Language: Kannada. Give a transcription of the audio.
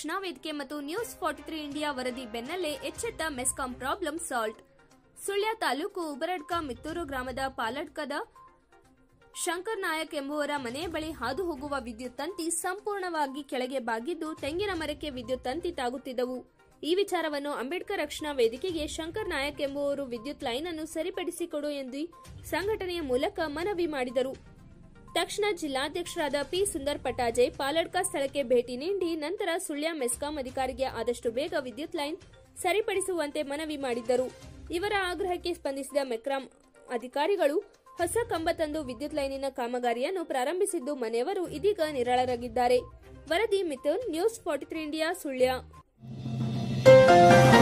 ರಕ್ಷಣಾ ವೇದಿಕೆ ಮತ್ತು ನ್ಯೂಸ್ ಫಾರ್ಟಿ ತ್ರೀ ಇಂಡಿಯಾ ವರದಿ ಬೆನ್ನಲ್ಲೇ ಎಚ್ಚೆತ್ತ ಮೆಸ್ಕಾಂ ಪ್ರಾಬ್ಲಮ್ ಸಾಲ್ಟ್ ಸುಳ್ಯ ತಾಲೂಕು ಉಬರಡ್ಕ ಮಿತ್ತೂರು ಗ್ರಾಮದ ಪಾಲಡ್ಕದ ಶಂಕರ್ ನಾಯಕ್ ಎಂಬುವರ ಮನೆಯ ಬಳಿ ಹಾದು ಹೋಗುವ ವಿದ್ಯುತ್ ತಂತಿ ಸಂಪೂರ್ಣವಾಗಿ ಕೆಳಗೆ ಬಾಗಿದ್ದು ತೆಂಗಿನ ಮರಕ್ಕೆ ವಿದ್ಯುತ್ ತಂತಿ ತಾಗುತ್ತಿದ್ದವು ಈ ವಿಚಾರವನ್ನು ಅಂಬೇಡ್ಕರ್ ರಕ್ಷಣಾ ವೇದಿಕೆಗೆ ಶಂಕರ್ ನಾಯಕ್ ಎಂಬುವರು ವಿದ್ಯುತ್ ಲೈನ್ ಅನ್ನು ಸರಿಪಡಿಸಿಕೊಡು ಎಂದು ಸಂಘಟನೆಯ ಮೂಲಕ ಮನವಿ ಮಾಡಿದರು ತಕ್ಷಣ ಜಿಲ್ಲಾಧ್ಯಕ್ಷರಾದ ಪಿ ಸುಂದರ್ ಪಟಾಜೆ ಪಾಲಡ್ಕ ಸ್ಥಳಕ್ಕೆ ಭೇಟಿ ನೀಡಿ ನಂತರ ಸುಳ್ಯ ಮೆಸ್ಕಾಂ ಅಧಿಕಾರಿಗೆ ಆದಷ್ಟು ಬೇಗ ವಿದ್ಯುತ್ ಲೈನ್ ಸರಿಪಡಿಸುವಂತೆ ಮನವಿ ಮಾಡಿದ್ದರು ಇವರ ಆಗ್ರಹಕ್ಕೆ ಸ್ಪಂದಿಸಿದ ಮೆಕ್ರಾಂ ಅಧಿಕಾರಿಗಳು ಹೊಸ ಕಂಬ ತಂದು ವಿದ್ಯುತ್ ಲೈನಿನ ಕಾಮಗಾರಿಯನ್ನು ಪ್ರಾರಂಭಿಸಿದ್ದು ಮನೆಯವರು ಇದೀಗ ನಿರಾಳರಾಗಿದ್ದಾರೆ ವರದಿ Mithun news forty three India Sullia